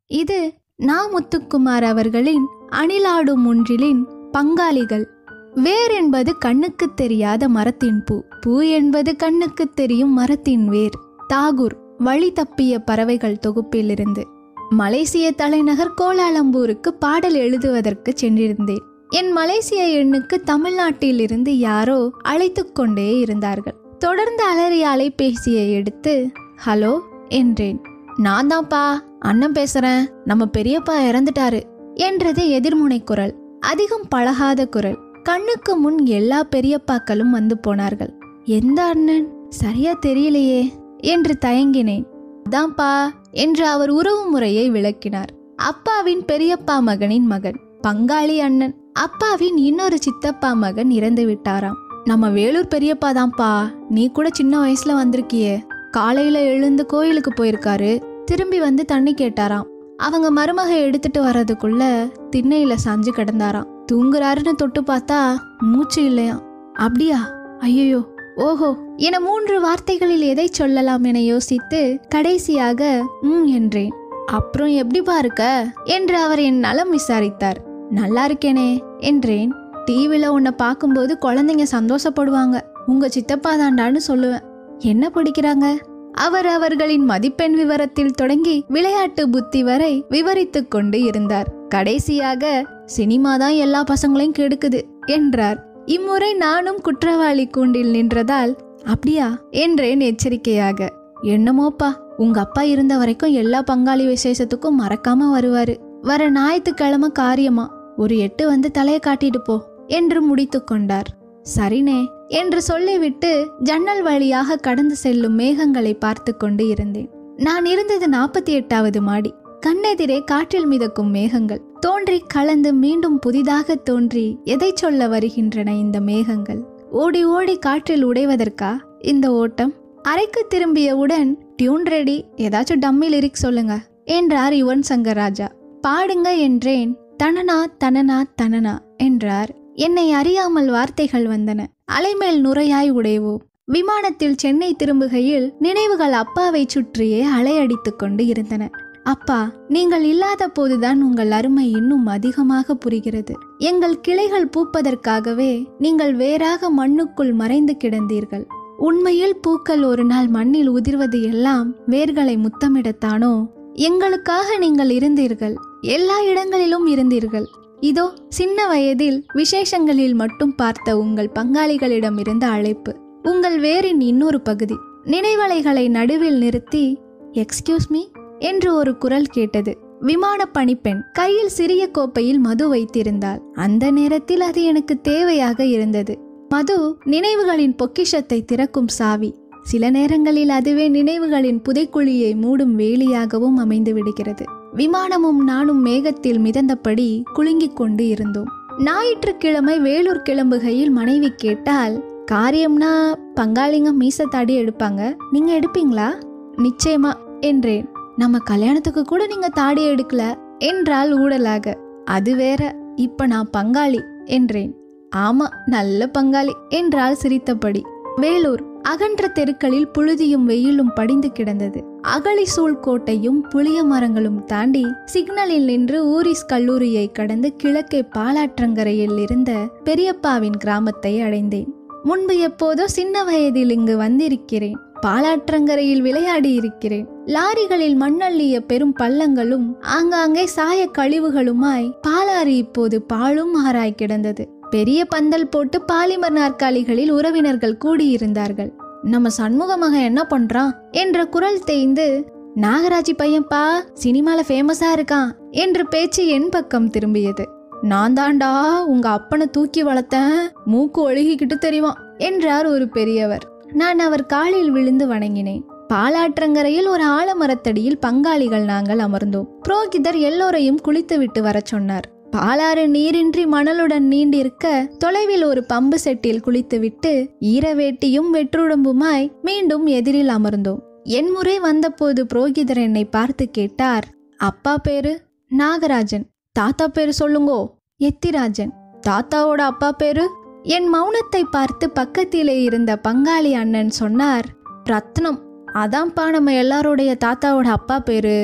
இது நா முத்துக்குமார் அவர்களின் அணிலாடும் ஒன்றிலின் பங்காளிகள் வேர் என்பது கண்ணுக்கு தெரியாத மரத்தின் பூ பூ என்பது கண்ணுக்கு தெரியும் மரத்தின் வேர் தாகூர் வழி தப்பிய பறவைகள் தொகுப்பிலிருந்து மலேசிய தலைநகர் கோலாலம்பூருக்கு பாடல் எழுதுவதற்கு சென்றிருந்தேன் என் மலேசிய எண்ணுக்கு தமிழ்நாட்டில் இருந்து யாரோ அழைத்து கொண்டே இருந்தார்கள் தொடர்ந்து அலறி அலைபேசியை எடுத்து ஹலோ என்றேன் நான் தான்ப்பா அண்ணன் பேசுறேன் நம்ம பெரியப்பா இறந்துட்டாரு என்றது எதிர்முனை குரல் அதிகம் பழகாத குரல் கண்ணுக்கு முன் எல்லா பெரியப்பாக்களும் வந்து போனார்கள் எந்த அண்ணன் சரியா தெரியலையே என்று தயங்கினேன் அதான்ப்பா என்று அவர் உறவு முறையை விளக்கினார் அப்பாவின் பெரியப்பா மகனின் மகன் பங்காளி அண்ணன் அப்பாவின் இன்னொரு சித்தப்பா மகன் இறந்து விட்டாராம் நம்ம வேலூர் பெரியப்பா தான்ப்பா நீ கூட சின்ன வயசுல வந்திருக்கியே காலையில எழுந்து கோயிலுக்கு போயிருக்காரு திரும்பி வந்து தண்ணி கேட்டாராம் அவங்க மருமக எடுத்துட்டு வர்றதுக்குள்ள திண்ணையில சாஞ்சு கிடந்தாராம் தூங்குறாருன்னு தொட்டு பார்த்தா மூச்சு இல்லையாம் அப்படியா ஐயோ ஓஹோ என மூன்று வார்த்தைகளில் எதை சொல்லலாம் என யோசித்து கடைசியாக ம் என்றேன் அப்புறம் எப்படிப்பா இருக்க என்று அவர் என் நலம் விசாரித்தார் நல்லா இருக்கேனே என்றேன் டிவில உன்னை பார்க்கும்போது குழந்தைங்க சந்தோஷப்படுவாங்க உங்க சித்தப்பா தாண்டான்னு சொல்லுவேன் என்ன படிக்கிறாங்க அவர் அவர்களின் மதிப்பெண் விவரத்தில் தொடங்கி விளையாட்டு புத்தி வரை விவரித்துக் கொண்டு இருந்தார் கடைசியாக சினிமா தான் எல்லா பசங்களையும் கெடுக்குது என்றார் இம்முறை நானும் குற்றவாளி கூண்டில் நின்றதால் அப்படியா என்றேன் எச்சரிக்கையாக என்னமோப்பா உங்க அப்பா இருந்த வரைக்கும் எல்லா பங்காளி விசேஷத்துக்கும் மறக்காம வருவாரு வர ஞாயிற்றுக்கிழமை காரியமா ஒரு எட்டு வந்து தலையை காட்டிட்டு போ என்று முடித்து கொண்டார் சரினே என்று சொல்லிவிட்டு ஜன்னல் வழியாக கடந்து செல்லும் மேகங்களை பார்த்து கொண்டு இருந்தேன் நான் இருந்தது நாற்பத்தி எட்டாவது மாடி கண்ணெதிரே காற்றில் மிதக்கும் மேகங்கள் தோன்றி கலந்து மீண்டும் புதிதாக தோன்றி எதை சொல்ல வருகின்றன இந்த மேகங்கள் ஓடி ஓடி காற்றில் உடைவதற்கா இந்த ஓட்டம் அறைக்கு திரும்பியவுடன் டியூன் ரெடி ஏதாச்சும் டம்மி லிரிக் சொல்லுங்க என்றார் யுவன் சங்கர் ராஜா பாடுங்க என்றேன் தனனா தனனா தனனா என்றார் என்னை அறியாமல் வார்த்தைகள் வந்தன அலைமேல் நுரையாய் உடைவோம் விமானத்தில் சென்னை திரும்புகையில் நினைவுகள் அப்பாவை சுற்றியே அலையடித்துக் கொண்டு இருந்தன அப்பா நீங்கள் இல்லாத போதுதான் உங்கள் அருமை இன்னும் அதிகமாக புரிகிறது எங்கள் கிளைகள் பூப்பதற்காகவே நீங்கள் வேறாக மண்ணுக்குள் மறைந்து கிடந்தீர்கள் உண்மையில் பூக்கள் ஒரு நாள் மண்ணில் உதிர்வது எல்லாம் வேர்களை முத்தமிடத்தானோ எங்களுக்காக நீங்கள் இருந்தீர்கள் எல்லா இடங்களிலும் இருந்தீர்கள் இதோ சின்ன வயதில் விசேஷங்களில் மட்டும் பார்த்த உங்கள் பங்காளிகளிடம் இருந்த அழைப்பு உங்கள் வேரின் இன்னொரு பகுதி நினைவலைகளை நடுவில் நிறுத்தி எக்ஸ்கியூஸ் மீ என்று ஒரு குரல் கேட்டது விமான பணிப்பெண் கையில் சிறிய கோப்பையில் மது வைத்திருந்தாள் அந்த நேரத்தில் அது எனக்கு தேவையாக இருந்தது மது நினைவுகளின் பொக்கிஷத்தை திறக்கும் சாவி சில நேரங்களில் அதுவே நினைவுகளின் புதைக்குழியை மூடும் வேலியாகவும் அமைந்து விடுகிறது விமானமும் நானும் மேகத்தில் மிதந்தபடி குலுங்கிக் கொண்டு இருந்தோம் ஞாயிற்றுக்கிழமை வேலூர் கிளம்புகையில் மனைவி கேட்டால் காரியம்னா பங்காளிங்க மீச தாடி எடுப்பாங்க நீங்க எடுப்பீங்களா நிச்சயமா என்றேன் நம்ம கல்யாணத்துக்கு கூட நீங்க தாடி எடுக்கல என்றால் ஊடலாக அது வேற இப்ப நான் பங்காளி என்றேன் ஆமா நல்ல பங்காளி என்றால் சிரித்தபடி வேலூர் அகன்ற தெருக்களில் புழுதியும் வெயிலும் படிந்து கிடந்தது அகழி சூழ் கோட்டையும் புளிய மரங்களும் தாண்டி சிக்னலில் நின்று ஊரிஸ் கல்லூரியை கடந்து கிழக்கே பாலாற்றங்கரையில் இருந்த பெரியப்பாவின் கிராமத்தை அடைந்தேன் முன்பு எப்போதோ சின்ன வயதில் இங்கு வந்திருக்கிறேன் பாலாற்றங்கரையில் விளையாடி இருக்கிறேன் லாரிகளில் மண்ணள்ளிய பெரும் பள்ளங்களும் ஆங்காங்கே சாய கழிவுகளுமாய் பாலாறு இப்போது பாழும் ஆறாய் கிடந்தது பெரிய பந்தல் போட்டு பாலிமர் நாற்காலிகளில் உறவினர்கள் கூடியிருந்தார்கள் நம்ம சண்முக மகன் என்ன பண்றான் என்ற குரல் தேய்ந்து நாகராஜி பையன்பா சினிமால ஃபேமஸா இருக்கான் என்று பேச்சு என் பக்கம் திரும்பியது நான் தாண்டா உங்க அப்பனை தூக்கி வளர்த்தேன் மூக்கு ஒழுகிக்கிட்டு தெரியுமா என்றார் ஒரு பெரியவர் நான் அவர் காலில் விழுந்து வணங்கினேன் பாலாற்றங்கரையில் ஒரு ஆலமரத்தடியில் பங்காளிகள் நாங்கள் அமர்ந்தோம் புரோகிதர் எல்லோரையும் குளித்துவிட்டு வரச் சொன்னார் பாலாறு நீரின்றி மணலுடன் நீண்டிருக்க தொலைவில் ஒரு பம்பு செட்டில் குளித்துவிட்டு ஈரவேட்டியும் வெற்றுடம்புமாய் மீண்டும் எதிரில் அமர்ந்தோம் என் முறை வந்தபோது புரோகிதர் என்னை பார்த்து கேட்டார் அப்பா பேரு நாகராஜன் தாத்தா பேரு சொல்லுங்கோ எத்திராஜன் தாத்தாவோட அப்பா பேரு என் மௌனத்தை பார்த்து பக்கத்திலே இருந்த பங்காளி அண்ணன் சொன்னார் ரத்னம் அதான்ப்பா நம்ம எல்லாருடைய தாத்தாவோட அப்பா பேரு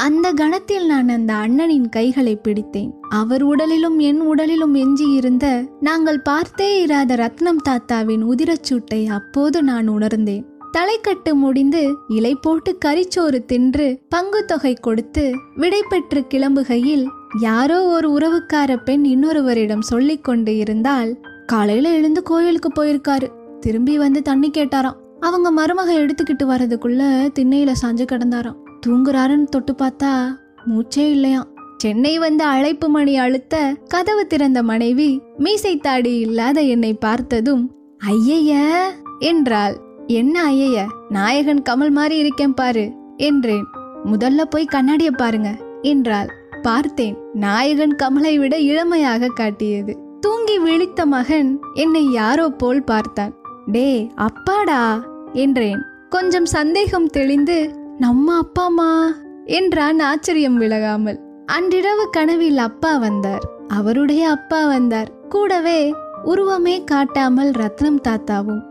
அந்த கணத்தில் நான் அந்த அண்ணனின் கைகளை பிடித்தேன் அவர் உடலிலும் என் உடலிலும் எஞ்சி இருந்த நாங்கள் பார்த்தே இராத ரத்னம் தாத்தாவின் உதிரச்சூட்டை அப்போது நான் உணர்ந்தேன் தலைக்கட்டு முடிந்து இலை போட்டு கரிச்சோறு தின்று பங்கு தொகை கொடுத்து விடை பெற்று கிளம்புகையில் யாரோ ஒரு உறவுக்கார பெண் இன்னொருவரிடம் சொல்லிக் கொண்டு இருந்தால் காலையில எழுந்து கோயிலுக்கு போயிருக்காரு திரும்பி வந்து தண்ணி கேட்டாராம் அவங்க மருமக எடுத்துக்கிட்டு வர்றதுக்குள்ள திண்ணையில சாஞ்சு கிடந்தாராம் தூங்குறாருன்னு தொட்டு பார்த்தா மூச்சே இல்லையாம் சென்னை வந்து அழைப்பு மணி அழுத்த கதவு திறந்த மனைவி மீசை தாடி இல்லாத என்னை பார்த்ததும் ஐயைய என்றாள் என்ன ஐயைய நாயகன் கமல் மாதிரி இருக்கேன் பாரு என்றேன் முதல்ல போய் கண்ணாடிய பாருங்க என்றாள் பார்த்தேன் நாயகன் கமலை விட இளமையாக காட்டியது தூங்கி விழித்த மகன் என்னை யாரோ போல் பார்த்தான் டே அப்பாடா என்றேன் கொஞ்சம் சந்தேகம் தெளிந்து நம்ம அப்பாமா என்றான் ஆச்சரியம் விலகாமல் அன்றிரவு கனவில் அப்பா வந்தார் அவருடைய அப்பா வந்தார் கூடவே உருவமே காட்டாமல் ரத்னம் தாத்தாவும்